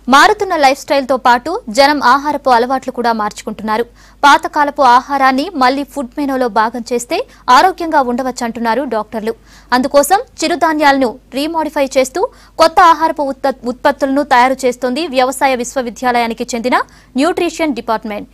మారుతున్న లైఫ్ స్టైల్తో పాటు జనం ఆహారపు అలవాట్లు కూడా మార్చుకుంటున్నారు పాతకాలపు ఆహారాన్ని మళ్లీ ఫుడ్ మెనూలో భాగం చేస్తే ఆరోగ్యంగా ఉండవచ్చంటున్నారు డాక్టర్లు అందుకోసం చిరుధాన్యాలను రీమోడిఫై చేస్తూ కొత్త ఆహారపు ఉత్పత్- ఉత్పత్తులను తయారు చేస్తోంది వ్యవసాయ విశ్వవిద్యాలయానికి చెందిన nutrition department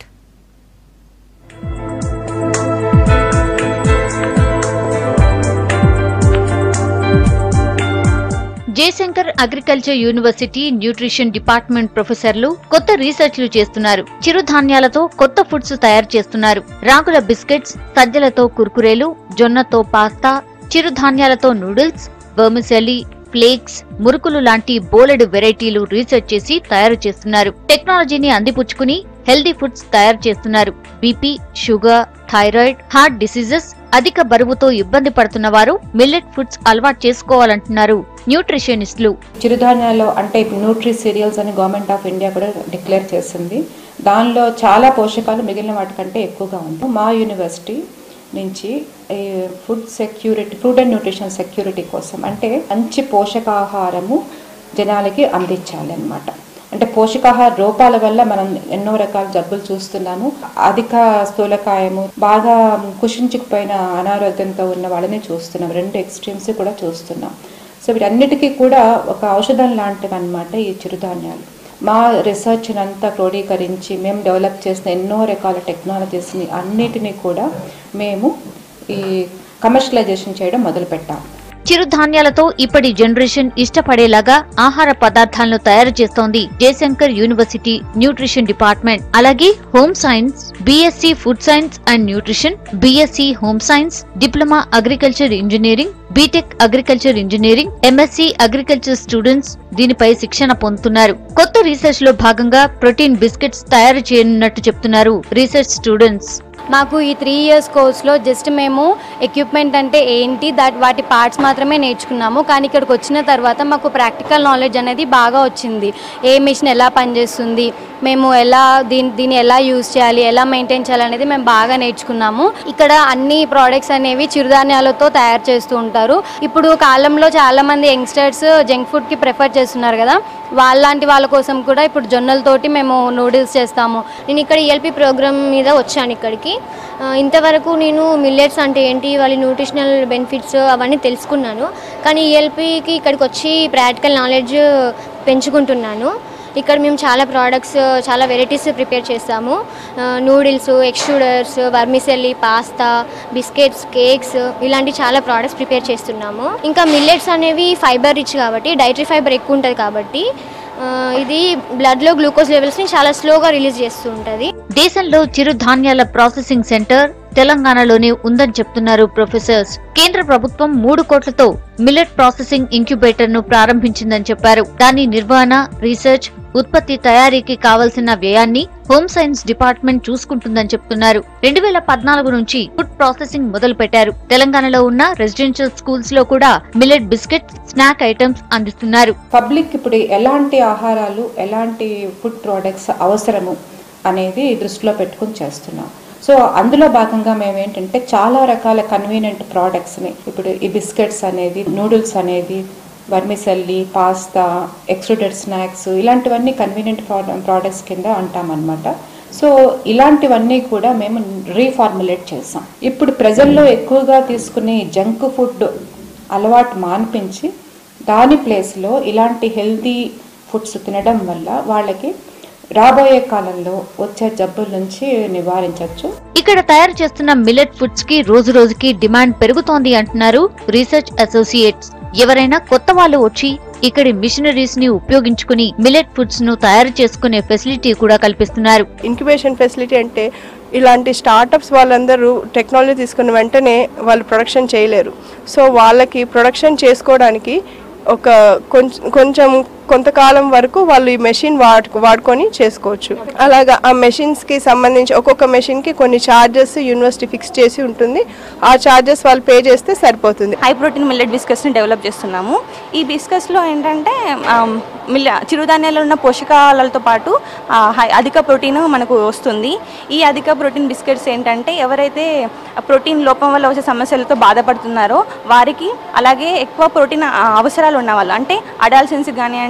Jayashankar agriculture university nutrition department ప్రొఫెసర్లు కొత్త రీసెర్చ్లు చేస్తున్నారు చిరుధాన్యాలతో కొత్త ఫుడ్స్ తయారు చేస్తున్నారు రాగుల బిస్కెట్స్ సజ్జలతో కుర్కురేలు జొన్నతో పాస్తా చిరుధాన్యాలతో నూడిల్స్ వర్మిసెలి ఫ్లేక్స్ మురుకులు లాంటి బోలెడు వెరైటీలు రీసెర్చ్ చేసి తయారు చేస్తున్నారు టెక్నాలజీని అందిపుచ్చుకుని హెల్దీ ఫుడ్స్ తయారు చేస్తున్నారు BP sugar thyroid heart diseases అధిక బరువుతో ఇబ్బంది పడుతున్న వారు మిల్లెట్ ఫుడ్స్ అలవాటు చేసుకోవాలంటున్నారు న్యూట్రిషనిస్టులు చిరుధాన్యాలు అంటే ఇప్పుడు న్యూట్రీ సీరియల్స్ అని గవర్నమెంట్ ఆఫ్ ఇండియా కూడా డిక్లేర్ చేసింది దానిలో చాలా పోషకాలు మిగిలిన వాటికంటే ఎక్కువగా ఉంది మా యూనివర్సిటీ నుంచి ఈ food security food and nutrition security కోసం అంటే మంచి పోషకాహారము జనాలకి అందించాలి అనమాట అంటే పోషకాహార రూపాల వల్ల మనం ఎన్నో రకాల జబ్బులు చూస్తున్నాము అధిక స్థూలకాయము బాగా కుషించుకుపోయిన అనారోగ్యంతో ఉన్న వాళ్ళని చూస్తున్నాం రెండు ఎక్స్ట్రీమ్స్ కూడా చూస్తున్నాం సో వీటన్నిటికీ కూడా ఒక ఔషధం లాంటివి అనమాట ఈ చిరుధాన్యాలు మా రీసెర్చ్ అంతా క్రోడీకరించి మేము డెవలప్ చేసిన ఎన్నో రకాల టెక్నాలజీస్ని అన్నిటినీ కూడా మేము ఈ కమర్షియలైజేషన్ చేయడం మొదలుపెట్టాం చిరుధాన్యాలతో ఇప్పటి జనరేషన్ ఇష్టపడేలాగా ఆహార పదార్థాలను తయారు చేస్తోంది జయశంకర్ యూనివర్సిటీ న్యూట్రిషన్ డిపార్ట్మెంట్ అలాగే home science BSc food science and nutrition BSc home science diploma agriculture engineering BTech agriculture engineering MSc agriculture students దీనిపై శిక్షణ పొందుతున్నారు కొత్త రీసెర్చ్ లో భాగంగా ప్రోటీన్ బిస్కెట్స్ తయారు చేయనున్నట్టు చెప్తున్నారు రీసెర్చ్ స్టూడెంట్స్ మాకు ఈ త్రీ ఇయర్స్ కోర్స్లో జస్ట్ మేము ఎక్విప్మెంట్ అంటే ఏంటి దాట్ వాటి పార్ట్స్ మాత్రమే నేర్చుకున్నాము కానీ ఇక్కడికి వచ్చిన తర్వాత మాకు ప్రాక్టికల్ నాలెడ్జ్ అనేది బాగా వచ్చింది ఏ మిషన్ ఎలా పనిచేస్తుంది మేము ఎలా దీని దీన్ని ఎలా యూజ్ చేయాలి ఎలా మెయింటైన్ చేయాలి అనేది మేము బాగా నేర్చుకున్నాము ఇక్కడ అన్ని ప్రోడక్ట్స్ అనేవి చిరుధాన్యాలతో తయారు చేస్తూ ఉంటారు ఇప్పుడు కాలంలో చాలామంది యంగ్స్టర్స్ జంక్ ఫుడ్కి ప్రిఫర్ చేస్తున్నారు కదా వాళ్ళలాంటి వాళ్ళ కోసం కూడా ఇప్పుడు జొన్నలతోటి మేము నూడిల్స్ చేస్తాము నేను ఇక్కడ ఈఎల్పి ప్రోగ్రామ్ మీద వచ్చాను ఇక్కడికి ఆ, ఇంతవరకు నేను మిల్లెట్స్ అంటే ఏంటి వాళ్ళ న్యూట్రిషనల్ బెనిఫిట్స్ అవన్నీ తెలుసుకున్నాను కానీ ఈఎల్పికి ఇక్కడికి వచ్చి ప్రాక్టికల్ నాలెడ్జ్ పెంచుకుంటున్నాను ఇక్కడ మేము చాలా ప్రోడక్ట్స్ చాలా వెరైటీస్ ప్రిపేర్ చేస్తాము noodles extruders vermicelli pasta biscuits cakes ఇలాంటి చాలా ప్రోడక్ట్స్ ప్రిపేర్ చేస్తున్నాము ఇంకా మిల్లెట్స్ అనేవి ఫైబర్ రిచ్ కాబట్టి డైటరీ ఫైబర్ ఎక్కువ ఉంటుంది కాబట్టి ఆ, ఇది బ్లడ్లో గ్లూకోజ్ లెవెల్స్ని చాలా స్లోగా రిలీజ్ చేస్తూ ఉంటుంది దేశంలో చిరుధాన్యాల ప్రాసెసింగ్ సెంటర్ తెలంగాణలోనే ఉందని చెప్తున్నారు ప్రొఫెసర్స్ కేంద్ర ప్రభుత్వం మూడు కోట్లతో మిల్లెట్ ప్రాసెసింగ్ ఇంక్యుబేటర్ ను ప్రారంభించిందని చెప్పారు దాని నిర్వహణ రీసెర్చ్ ఉత్పత్తి తయారీకి కావలసిన వ్యయాన్ని హోమ్ సైన్స్ డిపార్ట్మెంట్ చూసుకుంటుందని చెప్తున్నారు రెండు వేల పద్నాలుగు నుంచి ఫుడ్ ప్రాసెసింగ్ మొదలు పెట్టారు తెలంగాణలో ఉన్న రెసిడెన్షియల్ స్కూల్స్ లో కూడా మిల్లెట్ బిస్కెట్ స్నాక్ ఐటమ్స్ అందిస్తున్నారు పబ్లిక్ ఇప్పుడు ఎలాంటి ఆహారాలు ఎలాంటి ఫుడ్ ప్రోడక్ట్స్ అవసరము అనేది దృష్టిలో పెట్టుకుని చేస్తున్నాం సో అందులో భాగంగా మేము ఏంటంటే చాలా రకాల కన్వీనియంట్ ప్రోడక్ట్స్ని ఇప్పుడు ఈ బిస్కెట్స్ అనేది నూడిల్స్ అనేది వర్మిసెల్లి పాస్తా ఎక్స్ట్రూడెడ్ స్నాక్స్ ఇలాంటివన్నీ కన్వీనియంట్ ప్రోడక్ట్స్ కింద అంటామన్నమాట సో ఇలాంటివన్నీ కూడా మేము రీఫార్ములేట్ చేసాం ఇప్పుడు ప్రజల్లో ఎక్కువగా తీసుకునే జంక్ ఫుడ్ అలవాటు మాన్పించి దాని ప్లేస్లో ఇలాంటి హెల్తీ ఫుడ్స్ తినడం వల్ల వాళ్ళకి రాబోయే కాలంలో వచ్చే జబ్బుల నుంచి నివారించవచ్చు ఇక్కడ తయారు చేస్తున్న మిల్లెట్ ఫుడ్స్ కి రోజు రోజుకి డిమాండ్ పెరుగుతోంది అంటున్నారు రీసెర్చ్ అసోసియేట్స్ ఎవరైనా కొత్త వాళ్ళు వచ్చి ఇక్కడి మిషనరీస్ ని ఉపయోగించుకుని మిల్లెట్ ఫుడ్స్ ను తయారు చేసుకునే ఫెసిలిటీ కూడా కల్పిస్తున్నారు ఇంక్యుబేషన్ ఫెసిలిటీ అంటే ఇలాంటి స్టార్టప్స్ వాళ్ళందరూ టెక్నాలజీ తీసుకున్న వెంటనే వాళ్ళు ప్రొడక్షన్ చేయలేరు సో వాళ్ళకి ప్రొడక్షన్ చేసుకోవడానికి ఒక కొంచెం కొంచెం కొంతకాలం వరకు వాళ్ళు ఈ మెషిన్ వాడు వాడుకొని చేసుకోవచ్చు అలాగా ఆ మెషిన్స్కి సంబంధించి ఒక్కొక్క మెషిన్కి కొన్ని ఛార్జెస్ యూనివర్సిటీ ఫిక్స్ చేసి ఉంటుంది ఆ ఛార్జెస్ వాళ్ళు పే చేస్తే సరిపోతుంది హై ప్రోటీన్ మిల్లెట్ బిస్కెట్స్ని డెవలప్ చేస్తున్నాము ఈ బిస్కెట్స్లో ఏంటంటే ఆమ్, మిల్ల చిరుధాన్యాల్లో ఉన్న పోషకాలతో పాటు ఆ, హై అధిక ప్రోటీన్ మనకు వస్తుంది ఈ అధిక ప్రోటీన్ బిస్కెట్స్ ఏంటంటే ఎవరైతే ప్రోటీన్ లోపం వల్ల వచ్చే సమస్యలతో బాధపడుతున్నారో వారికి అలాగే ఎక్కువ ప్రోటీన్ ఆ, అవసరాలు ఉన్న వాళ్ళు అంటే అడాల్సెన్స్కి కానివ్వండి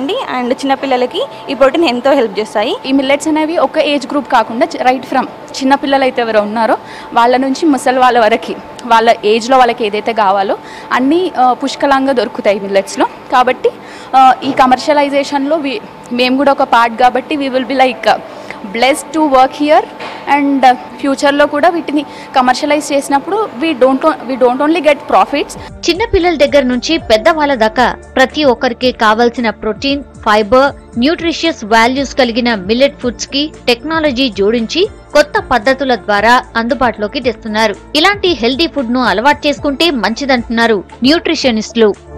కానివ్వండి అండ్ చిన్నపిల్లలకి ఈ ప్రోటీన్ ఎంతో హెల్ప్ చేస్తాయి ఈ మిల్లెట్స్ అనేవి ఒక ఏజ్ గ్రూప్ కాకుండా రైట్ ఫ్రమ్ చిన్న పిల్లలు అయితే ఎవరు ఉన్నారో వాళ్ళ నుంచి ముసలి వాళ్ళ వరకు వాళ్ళ ఏజ్లో వాళ్ళకి ఏదైతే కావాలో అన్నీ ఆ, పుష్కలంగా దొరుకుతాయి మిల్లెట్స్లో కాబట్టి ఆ, ఈ కమర్షియలైజేషన్లో వి మేము కూడా ఒక పార్ట్ కాబట్టి we will be like blessed to work here and ఫ్యూచర్లో కూడా వీటిని కమర్షియలైజ్ చేసినప్పుడు we don't we don't only get profits చిన్న పిల్లల దగ్గర నుంచి పెద్దవాళ్ళ దాకా ప్రతి ఒక్కరికి కావలసిన ప్రోటీన్ ఫైబర్ న్యూట్రిషియస్ వాల్యూస్ కలిగిన మిల్లెట్ ఫుడ్స్ కి టెక్నాలజీ జోడించి కొత్త పద్ధతుల ద్వారా అందుబాటులోకి తెస్తున్నారు ఇలాంటి హెల్దీ ఫుడ్ ను అలవాటు చేసుకుంటే మంచిదంటున్నారు న్యూట్రిషనిస్టులు